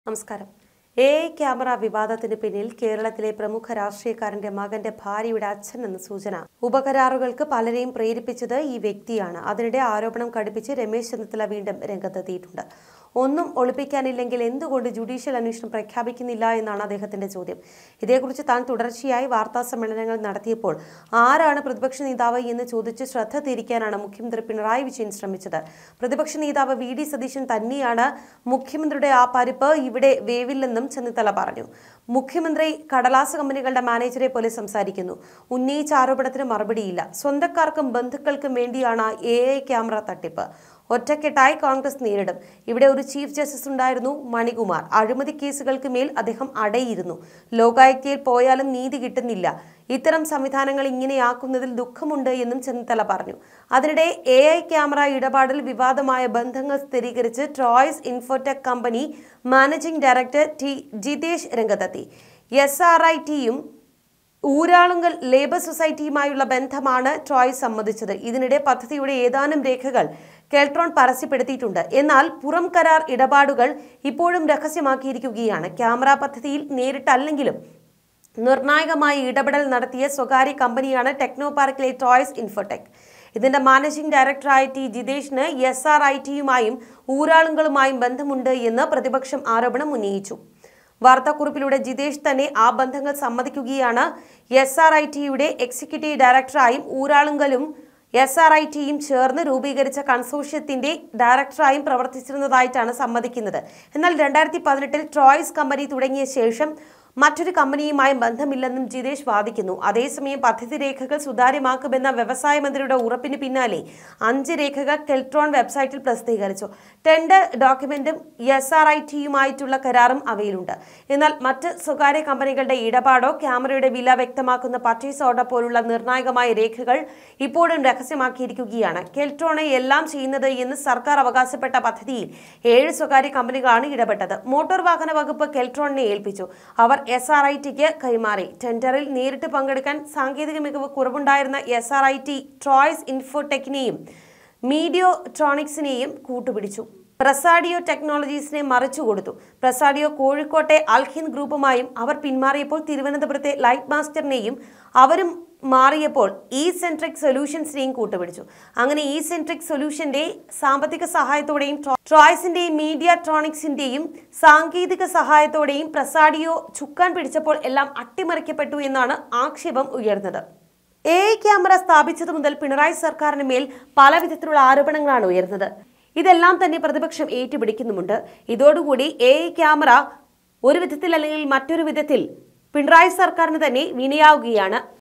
നമസ്കാരം A I camera വിവാദത്തിന് പിന്നിൽ കേരളത്തിലെ പ്രമുഖ രാഷ്ട്രീയക്കാരന്റെ മകന്റെ ഭാര്യയുടെ അച്ഛൻ എന്ന സൂചന ഉപകരാറുകൾക്ക് പലരെയും പ്രേരിപ്പിച്ചത് ഈ വ്യക്തിയാണ് അതിനിടെ ആരോപണം കടുപ്പിച്ച് രമേശ് ചെന്നിത്തല വീണ്ടും രംഗത്തെത്തിയിട്ടുണ്ട് ഒന്നും ഒളിപ്പിക്കാനില്ലെങ്കിൽ എന്തുകൊണ്ട് ജുഡീഷ്യൽ അന്വേഷണം പ്രഖ്യാപിക്കുന്നില്ല എന്നാണ് അദ്ദേഹത്തിന്റെ ചോദ്യം ഇതേക്കുറിച്ച് താൻ തുടർച്ചയായി വാർത്താ സമ്മേളനങ്ങൾ നടത്തിയപ്പോൾ ആരാണ് പ്രതിപക്ഷ നേതാവ് എന്ന് ചോദിച്ച് ശ്രദ്ധ തിരിക്കാനാണ് മുഖ്യമന്ത്രി പിണറായി വിജയൻ ശ്രമിച്ചത് പ്രതിപക്ഷ നേതാവ് വി ഡി സതീശൻ തന്നെയാണ് മുഖ്യമന്ത്രിയുടെ ആ പരിപ്പ് ഇവിടെ വേവില്ലെന്നും ചെന്നിത്തല പറഞ്ഞു മുഖ്യമന്ത്രി കടലാസ് കമ്പനികളുടെ മാനേജറെ പോലെ സംസാരിക്കുന്നു ഉന്നയിച്ച ആരോപണത്തിന് മറുപടിയില്ല സ്വന്തക്കാർക്കും ബന്ധുക്കൾക്കും വേണ്ടിയാണ് എ ഐ ക്യാമറ തട്ടിപ്പ് ഒറ്റക്കെട്ടായി കോൺഗ്രസ് നേരിടും ഇവിടെ ഒരു ചീഫ് ജസ്റ്റിസ് ഉണ്ടായിരുന്നു മണികുമാർ അഴിമതി കേസുകൾക്ക് മേൽ അദ്ദേഹം അടയിരുന്നു ലോകായുക്തയിൽ പോയാലും നീതി കിട്ടുന്നില്ല ഇത്തരം സംവിധാനങ്ങൾ ഇങ്ങനെയാക്കുന്നതിൽ ദുഃഖമുണ്ട് എന്നും ചെന്നിത്തല പറഞ്ഞു അതിനിടെ എ ഐ ക്യാമറ ഇടപാടിൽ വിവാദമായ ബന്ധങ്ങൾ സ്ഥിരീകരിച്ച് Troys Infotech company managing director T Jithesh രംഗത്തെത്തി എസ് ആർ ഐ ടിയും ഊരാളുങ്കൽ ലേബർ സൊസൈറ്റിയുമായുള്ള ബന്ധമാണ് ട്രോയ് സമ്മതിച്ചത് ഇതിനിടെ പദ്ധതിയുടെ ഏതാനും രേഖകൾ കെൽട്രോൺ പരസ്യപ്പെടുത്തിയിട്ടുണ്ട് എന്നാൽ പുറം കരാർ ഇടപാടുകൾ ഇപ്പോഴും രഹസ്യമാക്കിയിരിക്കുകയാണ് ക്യാമറ പദ്ധതിയിൽ നേരിട്ടല്ലെങ്കിലും നിർണായകമായ ഇടപെടൽ നടത്തിയ സ്വകാര്യ കമ്പനിയാണ് ടെക്നോ പാർക്കിലെ ടോയ്സ് ഇൻഫോടെക് ഇതിന്റെ മാനേജിംഗ് ഡയറക്ടറായ ടി ജിതേഷിന് എസ് ആർ ഐ ടിയുമായും ഊരാളുകളുമായും ബന്ധമുണ്ട് എന്ന് പ്രതിപക്ഷം ആരോപണം ഉന്നയിച്ചു വാർത്താക്കുറിപ്പിലൂടെ ജിതേഷ് തന്നെ ആ ബന്ധങ്ങൾ സമ്മതിക്കുകയാണ് എസ് ആർ ഐ ടിയുടെ എക്സിക്യൂട്ടീവ് ഡയറക്ടറായും ഊരാളുങ്കലും എസ് ആർ ഐ ടിയും ചേർന്ന് രൂപീകരിച്ച കൺസോർഷ്യത്തിന്റെ ഡയറക്ടറായും പ്രവർത്തിച്ചിരുന്നതായിട്ടാണ് സമ്മതിക്കുന്നത് എന്നാൽ രണ്ടായിരത്തി പതിനെട്ടിൽ ട്രോയ്സ് കമ്പനി തുടങ്ങിയ ശേഷം മറ്റൊരു കമ്പനിയുമായി ബന്ധമില്ലെന്നും ജിതേഷ് വാദിക്കുന്നു അതേസമയം പദ്ധതി രേഖകൾ സുതാര്യമാക്കുമെന്ന വ്യവസായ മന്ത്രിയുടെ ഉറപ്പിന് പിന്നാലെ അഞ്ച് രേഖകൾ കെൽട്രോൺ വെബ്സൈറ്റിൽ പ്രസിദ്ധീകരിച്ചു ടെൻഡർ ഡോക്യുമെന്റും എസ് ആർ ഐ ടിയുമായിട്ടുള്ള കരാറും അവയിലുണ്ട് എന്നാൽ മറ്റ് സ്വകാര്യ കമ്പനികളുടെ ഇടപാടോ ക്യാമറയുടെ വില വ്യക്തമാക്കുന്ന പർച്ചേസ് ഓർഡർ പോലുള്ള നിർണായകമായ രേഖകൾ ഇപ്പോഴും രഹസ്യമാക്കിയിരിക്കുകയാണ് കെൽട്രോണെ എല്ലാം ചെയ്യുന്നത് എന്ന് സർക്കാർ അവകാശപ്പെട്ട പദ്ധതിയിൽ ഏഴ് സ്വകാര്യ കമ്പനികളാണ് ഇടപെട്ടത് മോട്ടോർ വാഹന വകുപ്പ് കെൽട്രോണിനെ ഏൽപ്പിച്ചു അവർ എസ് ആർ ഐ ടിക്ക് കൈമാറി ടെൻഡറിൽ നേരിട്ട് പങ്കെടുക്കാൻ സാങ്കേതിക മികവ് കുറവുണ്ടായിരുന്ന S R I T Troys ഇൻഫോടെക്കിനെയും മീഡിയോട്രോണിക്സിനെയും കൂട്ടുപിടിച്ചു പ്രസാഡിയോ ടെക്നോളജീസിനെ മറിച്ചു കൊടുത്തു പ്രസാഡിയോ കോഴിക്കോട്ടെ അൽഹിന്ദ് ഗ്രൂപ്പുമായും അവർ പിന്മാറിയപ്പോൾ തിരുവനന്തപുരത്തെ ലൈറ്റ് മാസ്റ്ററിനെയും അവരും മാറിയപ്പോൾ ഇ സെൻട്രിക് സൊല്യൂഷൻസിനെയും കൂട്ടുപിടിച്ചു അങ്ങനെ ഇ സെൻട്രിക് സൊല്യൂഷന്റെ സാമ്പത്തിക സഹായത്തോടെയും ട്രോ- ട്രോയ്സിന്റെയും മീഡിയാട്രോണിക്സിന്റെയും സാങ്കേതിക സഹായത്തോടെയും പ്രസാഡിയോ ചുക്കാൻ പിടിച്ചപ്പോൾ എല്ലാം അട്ടിമറിക്കപ്പെട്ടു എന്നാണ് ആക്ഷേപം ഉയർന്നത് എ ഐ ക്യാമറ സ്ഥാപിച്ചതു മുതൽ പിണറായി സർക്കാരിന് മേൽ പല വിധത്തിലുള്ള ആരോപണങ്ങളാണ് ഉയർന്നത് ഇതെല്ലാം തന്നെ പ്രതിപക്ഷം ഏറ്റുപിടിക്കുന്നുമുണ്ട് ഇതോടുകൂടി എ ഐ ക്യാമറ ഒരു വിധത്തിൽ അല്ലെങ്കിൽ മറ്റൊരു വിധത്തിൽ പിണറായി സർക്കാരിന് തന്നെ വിനയാവുകയാണ്